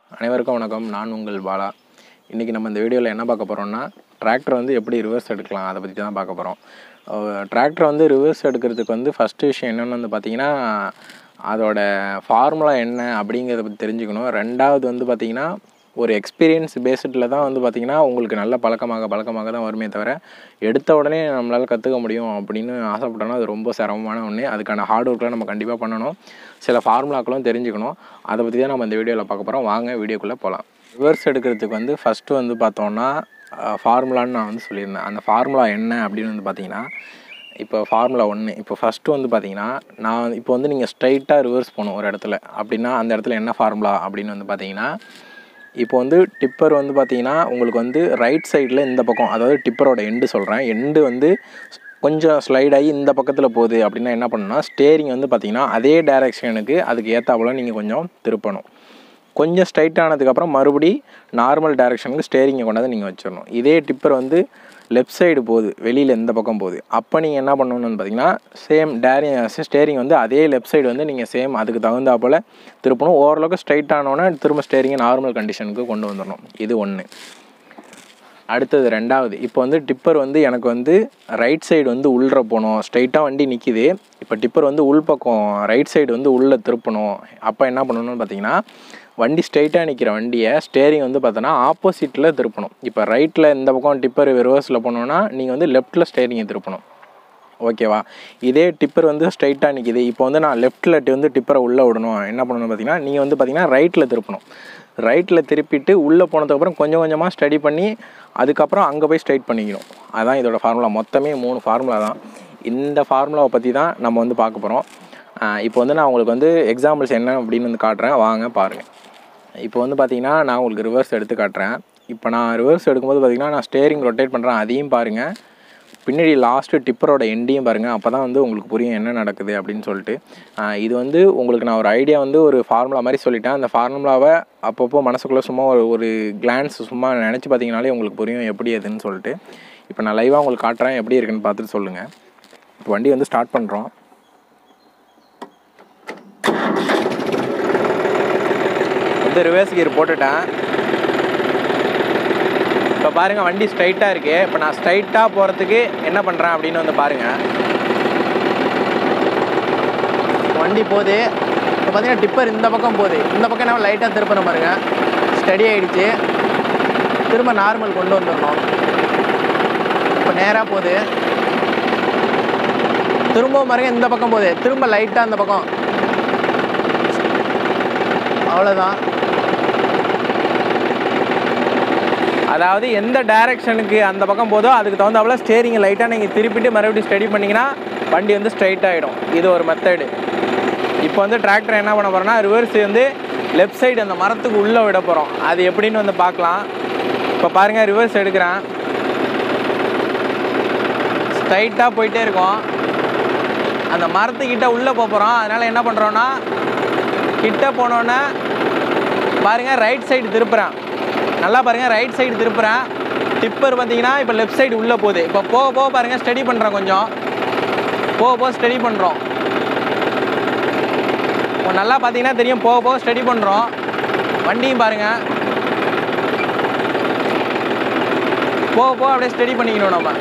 அனைவருக்கும் வணக்கம் நான் உங்கள் பாலா இன்றைக்கி நம்ம இந்த வீடியோவில் என்ன பார்க்க போகிறோம்னா டிராக்டர் வந்து எப்படி ரிவர்ஸ் எடுக்கலாம் அதை பற்றி தான் பார்க்க போகிறோம் டிராக்டர் வந்து ரிவர்ஸ் எடுக்கிறதுக்கு வந்து ஃபஸ்ட்டு விஷயம் என்னென்னு வந்து பார்த்திங்கன்னா அதோட ஃபார்முலா என்ன அப்படிங்கிறத பற்றி தெரிஞ்சுக்கணும் ரெண்டாவது வந்து பார்த்திங்கன்னா ஒரு எக்ஸ்பீரியன்ஸ் பேஸ்டில் தான் வந்து பார்த்திங்கன்னா உங்களுக்கு நல்ல பழக்கமாக பழக்கமாக தான் வருமே தவிர எடுத்த உடனே நம்மளால் கற்றுக்க முடியும் அப்படின்னு ஆசைப்பட்டோன்னா அது ரொம்ப சிரமமான ஒன்று அதுக்கான ஹார்ட் ஒர்க்லாம் நம்ம கண்டிப்பாக பண்ணணும் சில ஃபார்முலாக்களும் தெரிஞ்சுக்கணும் அதை பற்றி தான் நம்ம இந்த வீடியோவில் பார்க்க போகிறோம் வாங்க வீடியோக்குள்ளே போகலாம் ரிவர்ஸ் எடுக்கிறதுக்கு வந்து ஃபஸ்ட்டு வந்து பார்த்தோன்னா ஃபார்முலான்னு நான் வந்து சொல்லியிருந்தேன் அந்த ஃபார்முலா என்ன அப்படின்னு வந்து பார்த்தீங்கன்னா இப்போ ஃபார்முலா ஒன்று இப்போ ஃபஸ்ட்டு வந்து பார்த்தீங்கன்னா நான் இப்போ வந்து நீங்கள் ஸ்ட்ரைட்டாக ரிவர்ஸ் போகணும் ஒரு இடத்துல அப்படின்னா அந்த இடத்துல என்ன ஃபார்முலா அப்படின்னு வந்து பார்த்தீங்கன்னா இப்போ வந்து டிப்பர் வந்து பார்த்தீங்கன்னா உங்களுக்கு வந்து ரைட் சைடில் இந்த பக்கம் அதாவது டிப்பரோட எண்டு சொல்கிறேன் எண்டு வந்து கொஞ்சம் ஸ்லைட் ஆகி இந்த பக்கத்தில் போகுது அப்படின்னா என்ன பண்ணணும்னா ஸ்டேரிங் வந்து பார்த்தீங்கன்னா அதே டைரெக்ஷனுக்கு அதுக்கு ஏற்றாப்புல நீங்கள் கொஞ்சம் திருப்பணும் கொஞ்சம் ஸ்ட்ரைட் ஆனதுக்கப்புறம் மறுபடி நார்மல் டைரெக்ஷனுக்கு ஸ்டேரிங்கை கொண்டாந்து நீங்கள் வச்சிடணும் இதே டிப்பர் வந்து லெஃப்ட் சைடு போகுது வெளியில் இந்த பக்கம் போகுது அப்போ நீங்கள் என்ன பண்ணணும்னு பார்த்தீங்கன்னா சேம் டேரி ஸ்டேரிங் வந்து அதே லெஃப்ட் சைடு வந்து நீங்கள் சேம் அதுக்கு தகுந்தாப்போல் திருப்பணும் ஓரளவுக்கு ஸ்ட்ரைட் ஆனோன்னே திரும்ப ஸ்டேரிங்கை நார்மல் கண்டிஷனுக்கு கொண்டு வந்துடணும் இது ஒன்று அடுத்தது ரெண்டாவது இப்போ வந்து டிப்பர் வந்து எனக்கு வந்து ரைட் சைடு வந்து உள்ற போகணும் ஸ்ட்ரைட்டாக வண்டி நிற்கிது இப்போ டிப்பர் வந்து உள் பக்கம் ரைட் சைடு வந்து உள்ளே திருப்பணும் அப்போ என்ன பண்ணணும்னு பார்த்தீங்கன்னா வண்டி ஸ்ட்ரைட்டாக நிற்கிற வண்டியை ஸ்டேரிங் வந்து பார்த்தோன்னா ஆப்போசிட்டில் திருப்பணும் இப்போ ரைட்டில் இந்த பக்கம் டிப்பர் ரிவர்ஸில் போனோன்னா நீங்கள் வந்து லெஃப்ட்டில் ஸ்டேரிங்கை திருப்பணும் ஓகேவா இதே டிப்பர் வந்து ஸ்ட்ரைட்டாக நிற்கிது இப்போ வந்து நான் லெஃப்ட்டில் வந்து டிப்பரை உள்ளே விடணும் என்ன பண்ணணும்னு பார்த்தீங்கன்னா நீங்கள் வந்து பார்த்தீங்கன்னா ரைட்டில் திருப்பணும் ரைட்டில் திருப்பிட்டு உள்ளே போனதுக்கப்புறம் கொஞ்சம் கொஞ்சமாக ஸ்டடி பண்ணி அதுக்கப்புறம் அங்கே போய் ஸ்ட்ரைட் பண்ணிக்கணும் அதுதான் இதோட ஃபார்முலா மொத்தமே மூணு ஃபார்முலா தான் இந்த ஃபார்முலாவை பற்றி தான் நம்ம வந்து பார்க்க போகிறோம் இப்போ வந்து நான் உங்களுக்கு வந்து எக்ஸாம்பிள்ஸ் என்ன அப்படின்னு வந்து காட்டுறேன் வாங்க பாருங்கள் இப்போ வந்து பார்த்தீங்கன்னா நான் உங்களுக்கு ரிவர்ஸ் எடுத்து காட்டுறேன் இப்போ நான் ரிவர்ஸ் எடுக்கும்போது பார்த்தீங்கன்னா நான் ஸ்டேரிங் ரொட்டேட் பண்ணுறேன் அதையும் பாருங்கள் பின்னாடி லாஸ்ட்டு டிப்பரோட எண்டையும் பாருங்கள் அப்போ தான் வந்து உங்களுக்கு புரியும் என்ன நடக்குது அப்படின்னு சொல்லிட்டு இது வந்து உங்களுக்கு நான் ஒரு ஐடியா வந்து ஒரு ஃபார்முலா மாதிரி சொல்லிட்டேன் அந்த ஃபார்முலாவை அப்பப்போ மனசுக்குள்ளே சும்மா ஒரு ஒரு கிளான்ஸ் சும்மா நினச்சி பார்த்தீங்கனாலே உங்களுக்கு புரியும் எப்படி எதுன்னு சொல்லிட்டு இப்போ நான் லைவாக உங்களுக்கு காட்டுறேன் எப்படி இருக்குன்னு பார்த்துட்டு சொல்லுங்கள் இப்போ வண்டி வந்து ஸ்டார்ட் பண்ணுறோம் வந்து ரிவர்ஸ் கியர் போட்டுட்டேன் இப்போ பாருங்கள் வண்டி ஸ்ட்ரைட்டாக இருக்குது இப்போ நான் ஸ்ட்ரைட்டாக போகிறதுக்கு என்ன பண்ணுறேன் அப்படின்னு வந்து பாருங்கள் வண்டி போகுது இப்போ பார்த்தீங்கன்னா டிப்பர் இந்த பக்கம் போகுது இந்த பக்கம் என்ன லைட்டாக திருப்பணும் பாருங்க ஸ்டடி ஆகிடுச்சு திரும்ப நார்மல் கொண்டு வந்துடணும் இப்போ நேராக போகுது திரும்பவும் பாருங்க இந்த பக்கம் போகுது திரும்ப லைட்டாக அந்த பக்கம் அவ்வளோதான் அதாவது எந்த டைரக்ஷனுக்கு அந்த பக்கம் போதோ அதுக்கு தகுந்தாப்புல ஸ்டேரிங்கை லைட்டாக நீங்கள் திருப்பிட்டு மறுபடியும் ஸ்டடி பண்ணிங்கன்னா வண்டி வந்து ஸ்ட்ரைட் ஆகிடும் இது ஒரு மெத்தடு இப்போ வந்து டிராக்டர் என்ன பண்ண போகிறோம்னா ரிவர்ஸ் வந்து லெஃப்ட் சைடு அந்த மரத்துக்கு உள்ளே விட போகிறோம் அது எப்படின்னு வந்து பார்க்கலாம் இப்போ பாருங்கள் ரிவர்ஸ் எடுக்கிறேன் ஸ்ட்ரைட்டாக போயிட்டே இருக்கோம் அந்த மரத்துக்கிட்ட உள்ளே போகிறோம் அதனால் என்ன பண்ணுறோன்னா கிட்ட போனோன்னே பாருங்கள் ரைட் சைடு திருப்புறேன் நல்லா பாருங்கள் ரைட் சைடு திருப்புறேன் டிப்பர் பார்த்தீங்கன்னா இப்போ லெஃப்ட் சைடு உள்ளே போகுது இப்போ போக போக பாருங்கள் ஸ்டடி பண்ணுறோம் கொஞ்சம் போக போக ஸ்டடி பண்ணுறோம் நல்லா பார்த்தீங்கன்னா தெரியும் போக போக ஸ்டடி பண்ணுறோம் வண்டியும் பாருங்கள் போக போக அப்படியே ஸ்டடி பண்ணிக்கணும் நம்ம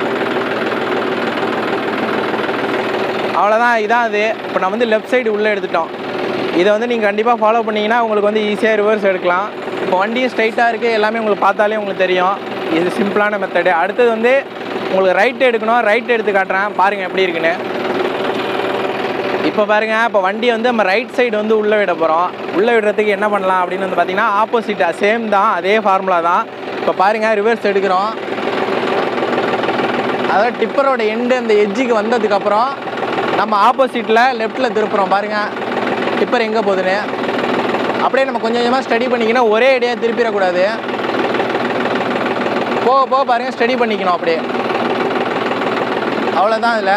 அவ்வளோதான் இதான் அது இப்போ நான் வந்து லெஃப்ட் சைடு உள்ளே எடுத்துட்டோம் இதை வந்து நீங்கள் கண்டிப்பாக ஃபாலோ பண்ணிங்கன்னா உங்களுக்கு வந்து ஈஸியாக ரிவர்ஸ் எடுக்கலாம் இப்போ வண்டியும் ஸ்ட்ரைட்டாக இருக்குது எல்லாமே உங்களுக்கு பார்த்தாலே உங்களுக்கு தெரியும் இது சிம்பிளான மெத்தடு அடுத்தது வந்து உங்களுக்கு ரைட் எடுக்கணும் ரைட் எடுத்து காட்டுறேன் பாருங்கள் எப்படி இருக்குன்னு இப்போ பாருங்கள் இப்போ வண்டி வந்து நம்ம ரைட் சைடு வந்து உள்ளே விட போகிறோம் உள்ளே விடுறதுக்கு என்ன பண்ணலாம் அப்படின்னு வந்து பார்த்தீங்கன்னா ஆப்போசிட்டாக சேம் தான் அதே ஃபார்முலா தான் இப்போ பாருங்கள் ரிவர்ஸ் எடுக்கிறோம் அதாவது டிப்பரோட எண்டு அந்த எஜ்ஜுக்கு வந்ததுக்கப்புறம் நம்ம ஆப்போசிட்டில் லெஃப்ட்டில் திருப்புறோம் பாருங்கள் டிப்பர் எங்கே போகுதுன்னு அப்படியே நம்ம கொஞ்சம் கொஞ்சமாக ஸ்டடி பண்ணிக்கணும் ஒரே ஐடியா திருப்பிடக்கூடாது போக போக பாருங்கள் ஸ்டடி பண்ணிக்கணும் அப்படியே அவ்வளோதான் இதில்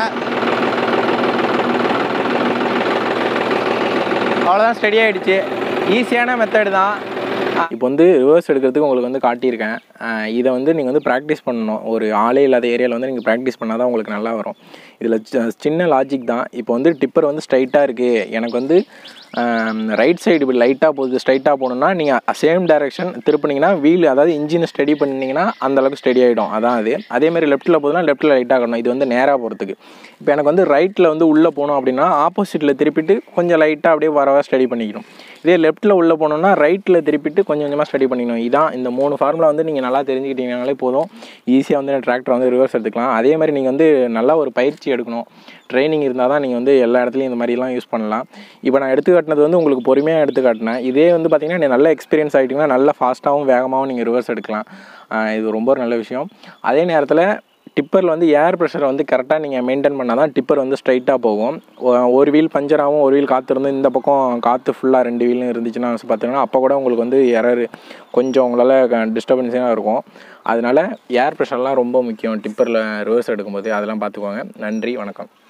அவ்வளோதான் ஸ்டடி ஆகிடுச்சு ஈஸியான மெத்தடு தான் இப்போ வந்து ரிவர்ஸ் எடுக்கிறதுக்கு உங்களுக்கு வந்து காட்டியிருக்கேன் இதை வந்து நீங்கள் வந்து ப்ராக்டிஸ் பண்ணணும் ஒரு ஆளே இல்லாத ஏரியாவில் வந்து நீங்கள் ப்ராக்டிஸ் பண்ணால் தான் உங்களுக்கு நல்லா வரும் இதில் சின்ன லாஜிக் தான் இப்போ வந்து டிப்பர் வந்து ஸ்ட்ரைட்டாக இருக்குது எனக்கு வந்து ரைட் சைடு இப்படி லைட்டாக போகுது ஸ்ட்ரைட்டாக போகணுன்னா நீங்கள் சேம் டைரெக்ஷன் திருப்பினீங்கன்னா வீல் அதாவது இன்ஜின் ஸ்டடி பண்ணிங்கன்னா அந்த அளவுக்கு ஸ்டடி ஆகிடும் அதான் அது அதேமாதிரி லெஃப்ட்டில் போகுதுன்னா லெஃப்ட்டில் லைட்டாக இருக்கணும் இது வந்து நேராக போகிறதுக்கு இப்போ எனக்கு வந்து ரைட்டில் வந்து உள்ளே போகணும் அப்படின்னா ஆப்போசிட்டில் திருப்பிட்டு கொஞ்சம் லைட்டாக அப்படியே வர ஸ்டடி பண்ணிக்கணும் இதே லெஃப்ட்டில் உள்ளே போனோம்னா ரைட்டில் திருப்பிட்டு கொஞ்சம் கொஞ்சமாக ஸ்டடி பண்ணிக்கணும் இதான் இந்த மூணு ஃபார்முலா வந்து நீங்கள் நல்லா தெரிஞ்சுக்கிட்டீங்கனாலே போதும் ஈஸியாக வந்து டிராக்டர் வந்து ரிவர்ஸ் எடுத்துக்கலாம் அதே மாதிரி நீங்கள் வந்து நல்லா ஒரு பயிற்சி எடுக்கணும் ட்ரைனிங் இருந்தால் தான் நீங்கள் வந்து எல்லா இடத்துலையும் இந்த மாதிரிலாம் யூஸ் பண்ணலாம் இப்போ நான் எடுத்து காட்டினது வந்து உங்களுக்கு பொறுமையாக எடுத்து காட்டினேன் இதே வந்து பார்த்தீங்கன்னா நீ நல்ல எக்ஸ்பீரியன்ஸ் ஆகிட்டிங்கன்னா நல்லா ஃபாஸ்ட்டாகவும் வேகமாகவும் நீங்கள் ரிவர்ஸ் எடுக்கலாம் ஆஹ் இது ரொம்ப ஒரு நல்ல விஷயம் அதே நேரத்தில் டிப்பரில் வந்து ஏர் ப்ரெஷரை வந்து கரெக்டாக நீங்கள் மெயின்டைன் பண்ணால் தான் டிப்பர் வந்து ஸ்ட்ரைட்டாக போகும் ஒ- ஒரு வீல் பஞ்சர் ஆகும் ஒரு வீல் காற்று இருந்து இந்த பக்கம் காற்று ஃபுல்லாக ரெண்டு வீலும் இருந்துச்சுன்னா பார்த்தீங்கன்னா அப்போ கூட உங்களுக்கு வந்து எரர் கொஞ்சம் உங்களால் டிஸ்டர்பன்ஸாக இருக்கும் அதனால ஏர் ப்ரெஷர்லாம் ரொம்ப முக்கியம் டிப்பரில் ரிவர்ஸ் எடுக்கும்போது அதெல்லாம் பார்த்துக்கோங்க நன்றி வணக்கம்